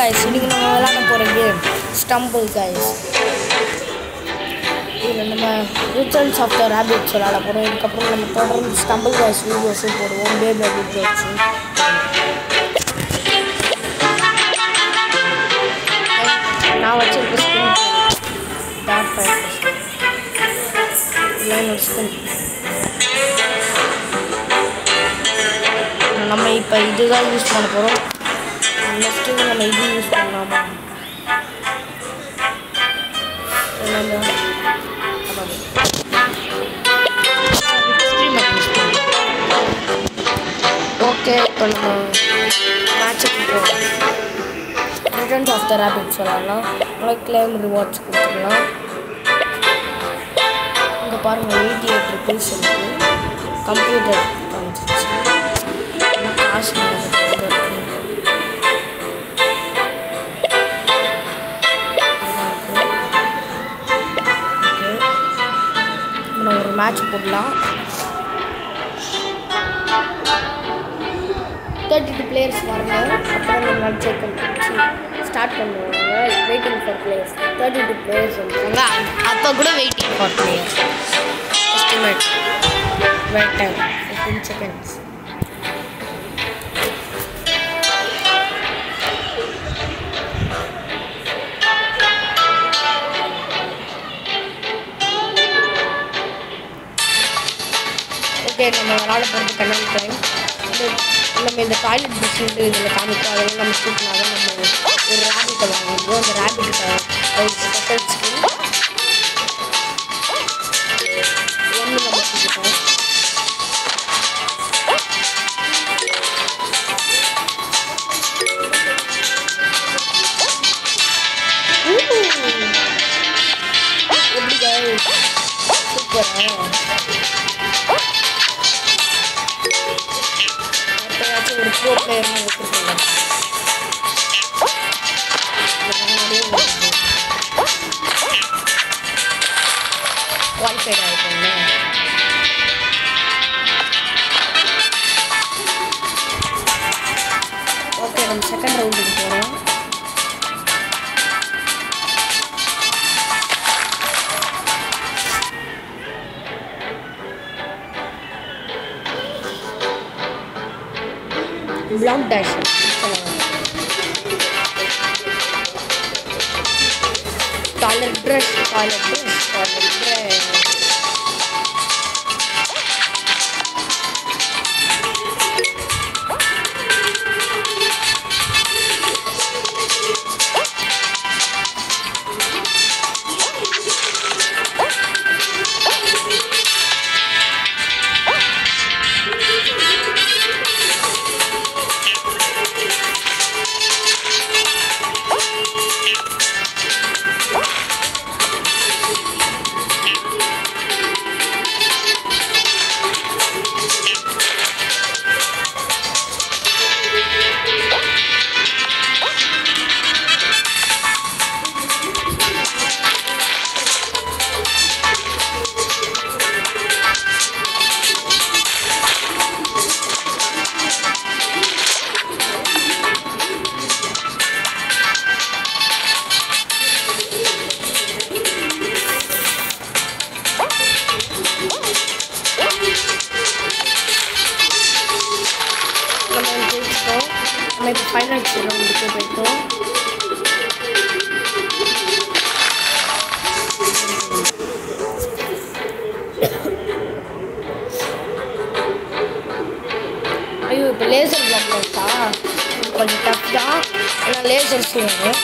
Guys இன்னைக்கு நம்ம விளாட போகிற கேம் ஸ்டம்பிள் காய்ஸ் இதில் நம்ம ரிட்டர்ன்ஸ் ஆஃப் த ரேபிட்ஸ் விளாட போகிறோம் இதுக்கப்புறம் நம்ம தொடர்ந்து ஸ்டம்பிள் காய்ஸ் வீடியோஸும் போடுவோம் பேபி வீடியோஸும் நான் வச்சிருக்க ஸ்கின் டார்க் ஃபைவ் என்னோட ஸ்கின் நம்ம இப்போ இதுதான் யூஸ் பண்ண போகிறோம் நெக்ஸ்ட்டு நம்ம இது யூஸ் பண்ணலாமா என்னது? அதாவது, extreme map use பண்ணலாம். ஓகே இப்போ நம்ம மேட்சுக்கு போகலாம் ரிட்டர்ன்ஸ் ஆஃப் த ரேபிட் சொல்லலாம் உங்களுக்கு கிளைம் ரிவார்ட்ஸ் கொடுத்துக்கலாம் இங்கே பாருங்கள் எயிட்டி எயிட் ருபீஸ் இருக்குது கம்ப்யூட்டர் வந்துச்சு ஆனால் காசு நமக்கு தேவை இருக்கு. நம்ம ஒரு மேட்ச் போடலாம் தேர்ட்டி டூ பிளேயர்ஸ் வரணும் அப்புறம் நம்ம செக் ஸ்டார்ட் பண்ணுவாங்க waiting for players thirty two players இருக்காங்க அப்போ கூட waiting for players estimate wait time fifteen seconds okay நம்ம விளாட போகிறது கண்ணன் டைம் இது நம்ம இந்த டாய்லெட் பஸ் வந்து இதில் காமிப்போம் அதெல்லாம் நம்ம கூட்டினா தான் நம்ம ஒரு ரேபிட்டை வாங்குவோம் அந்த ரேபிட்டை ஒரு ஸ்பெஷல் ஸ்கின் ஒன்று நம்ம கூட்டிட்டோம் எப்படி guys? சூப்பரா எப்பயாச்சும் ஒரு ப்ரோ பிளேயர்னு வச்சுருக்கோங்க குவாலிஃபைட் ஆகிட்டோங்க ஓகே நம்ம செகண்ட் ரவுண்டுக்கு போகிறோம் black dash toilet brush toilet brush toilet brush நம்ம ஜெயிச்சிட்டோம் நம்ம இப்போ ஃபைனல் ரவுண்டுக்கு போயிட்டோம் ஐயோ இப்போ லேசர் பிளாக் இருக்கா இது கொஞ்சம் டஃப் தான் ஏன்னா லேசர்ஸ் வரும்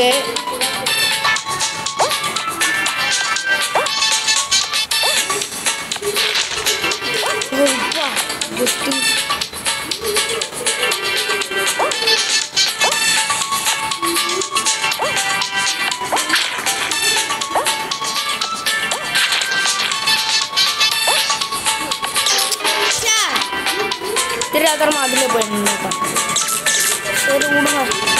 இருக்கு தெரியாதரமா அதுல போய் நின்னுட்டான். சரி விடுங்க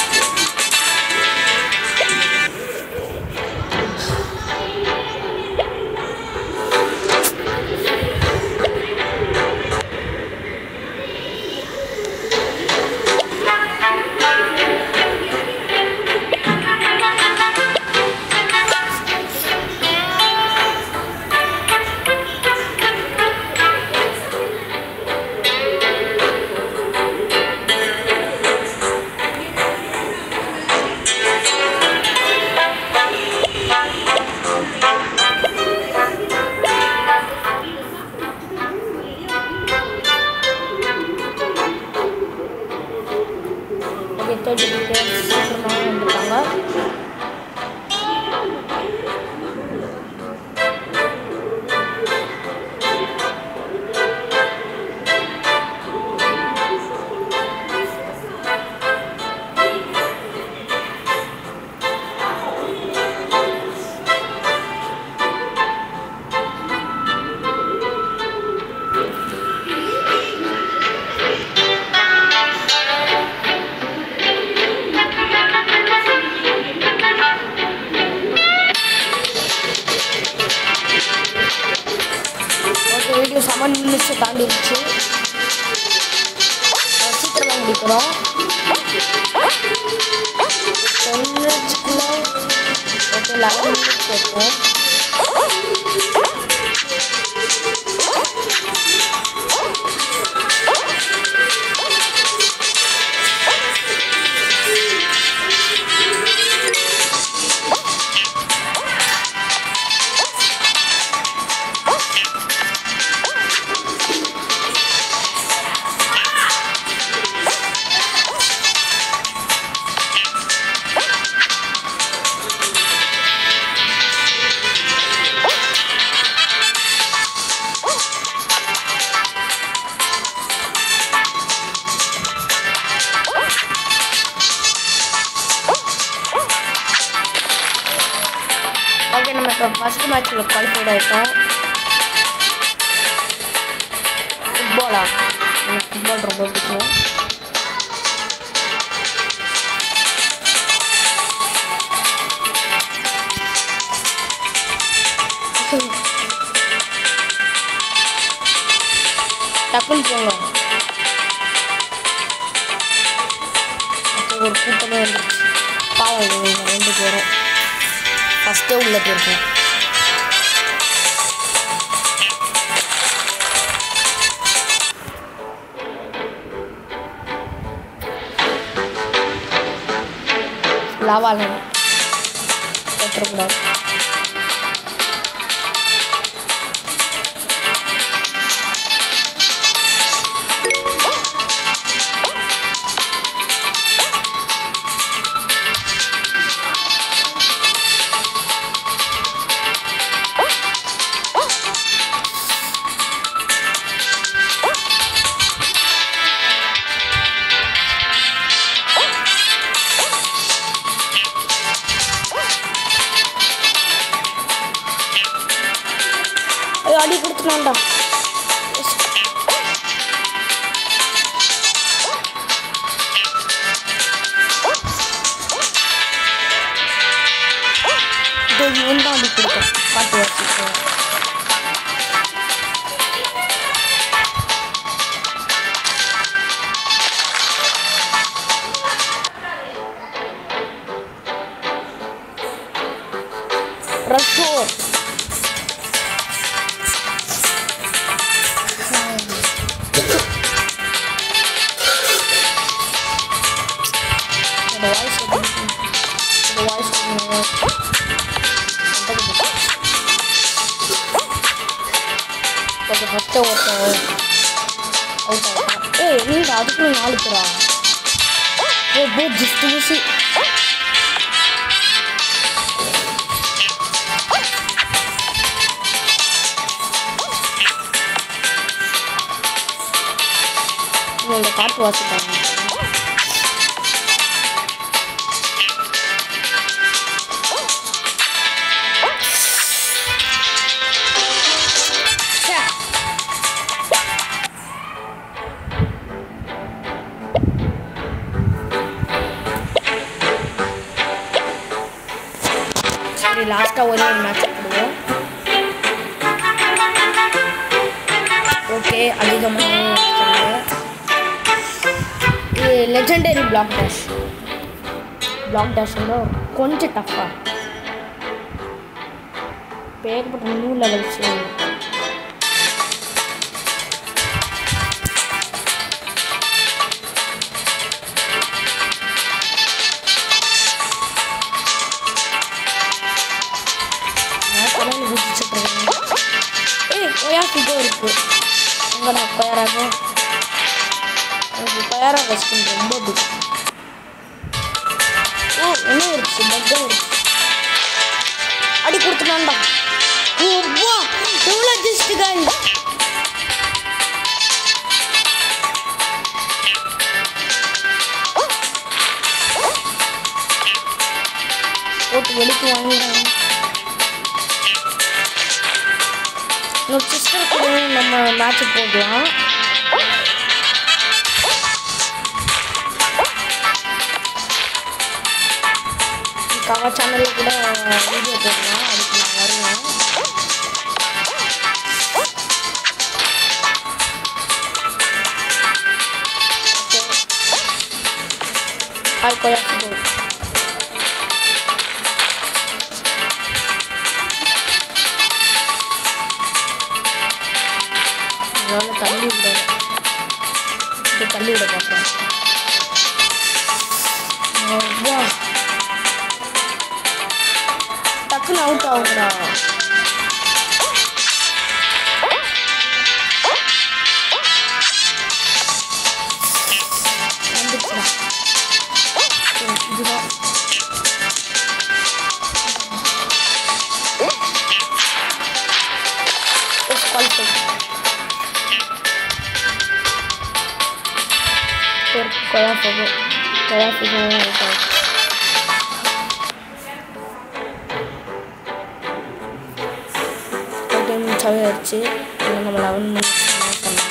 ஓகே தேர்ட்டி டீச்சர்ஸ் சீக்கிரமாக வந்துட்டாங்க ஓகே வீடியோ செவன் மினிட்ஸ் தாண்டிடுச்சு அஹ் சீக்கிரமாக முடிக்கிறோம் டென் மினிட்ஸ்க்குள்ள ஓகே லெவன் மினிட்ஸ் இருக்கும் ஓகே நம்ம இப்போ ஃபஸ்ட் மேட்ச்சில் குவாலிஃபைட் ஆகிட்டோம் ஃபுட்பாலா எனக்கு ஃபுட்பால் ரொம்ப பிடிக்கும் டக்குன்னு போங்க அப்போ ஒரு கூட்டமே வந்துருச்சு பாவம் இவங்க ரெண்டு பேரும் ஃபஸ்ட்டே உள்ள போயிருக்கேன் லாவால கட்டுறக்கூடாது ஐயோ அடி கொடுத்துனான்டா இதோ இவன் தான் அடி கொடுத்தான் பாட்டு வச்சுக்கோ ரசோர் இந்த வாய்ஸ் இந்த வாய்ஸ் ஓகே ஃபஸ்ட்டு ஒருத்தன் அவுட் ஆகிட்டான் ஏய் நீங்க அதுக்குள்ள நாலு பேரா ஏ போ ஜஸ்ட் மிஸ் அவங்களோட காட்டு வாசிப்பாங்க ச்சே. சரி லாஸ்ட்டாக ஒரே ஒரு மேட்ச் போடுவோம் ஓகே அதிகமாக இது legendary black dash black dash வந்து கொஞ்சம் டஃப்பாக பேர்பட்ட நியூ லெவல்ஸ் கடவுள் குதிச்சுட்டு இருக்காங்க ஏய் கொயா ஃபிகோ இருக்கு உங்களோட கொயராக எனக்கு கொயரா கஸ்டின் ரொம்ப பிடிக்கும் ஓ என்ன இருக்கு பக்கம் இருக்கு அடி கொடுத்துட்டான்டா ஓ வா எவ்வளோ ஜஸ்ட் காய் போட்டு வெளுத்து வாங்கிடுறாங்க இன்னொரு சிஸ்டர் கூட நம்ம மேட்ச் போடலாம் கவா சேனலில் கூட வீடியோ போடலாம் அதுக்கு நான் வருவேன் ஹாய் கொயா ஃபுட்பால் அதனால தள்ளி விட இப்படி தள்ளி விட பார்ப்பேன் வா டக்குன்னு அவுட் ஆகுங்கடா வந்துச்சுடா சரி, இதுதான் Let's qualify. por cada fuego, cada fuego de todo. Ten மினிட்ஸாகவே ஆயிடுச்சு இன்னும் நம்ம லெவன் மினிட்ஸ் பண்ணலாம்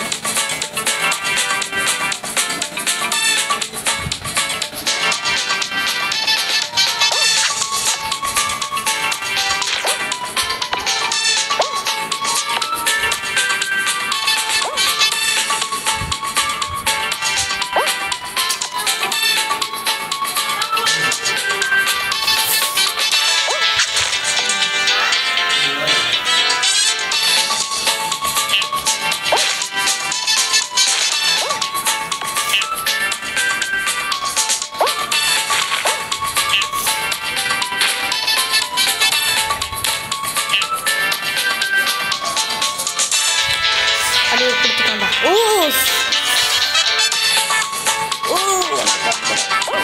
அப்படியே கொடுத்துக்கோண்டா ஓ ஓ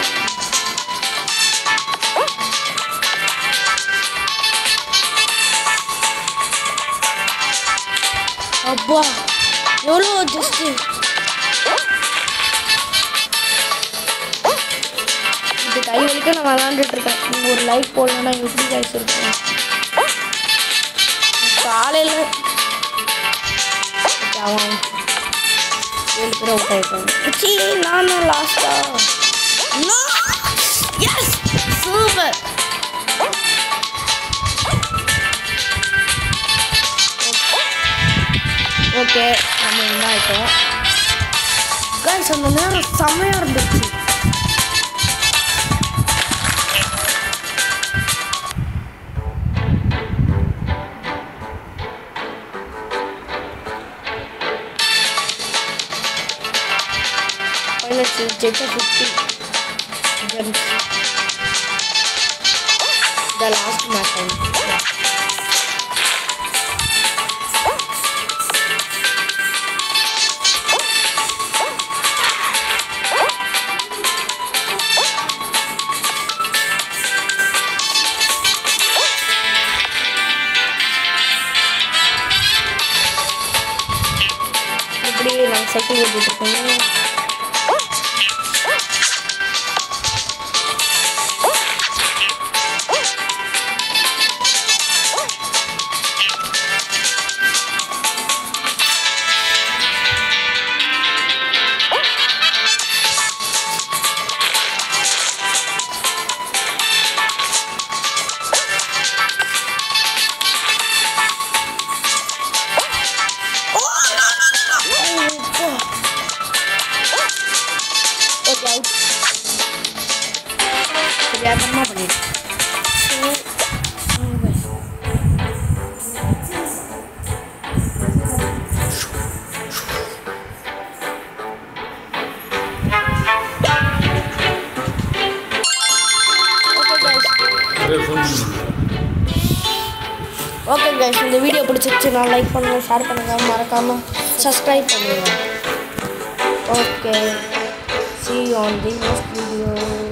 அப்பா எவ்வளோ ஜஸ்ட்டு இது கை வலிக்க நான் விளாண்டுட்டு இருக்கேன் நீங்கள் ஒரு லைஃப் போடலன்னா எப்படி கைஸ் இருக்கும் காலையில் அவன் ஏழு பேர் அவுட் ஆயிட்டாங்க சி நான் தான் லாஸ்டா எஸ் சூப்பர் ஓகே நம்ம என்ன ஆயிட்டோம் கைஸ் அந்த நேரம் செம்மையா இருந்துச்சு Pilot Jetta 50 gems. The last match. I mean. இப்படி நாங்கள் சைக்கிள் ஓட்டிட்டு இருக்கோம் தெரியாதனமாக பண்ணிட்டு ஓகே கைஸ் ஒரே ஃபோன் பண்ணுங்க ஓகே கைஸ் இந்த வீடியோ பிடிச்சிருச்சுன்னா லைக் பண்ணுங்கள் ஷேர் பண்ணுங்கள் மறக்காமல் சப்ஸ்கிரைப் பண்ணுங்கள் okay see you on the next video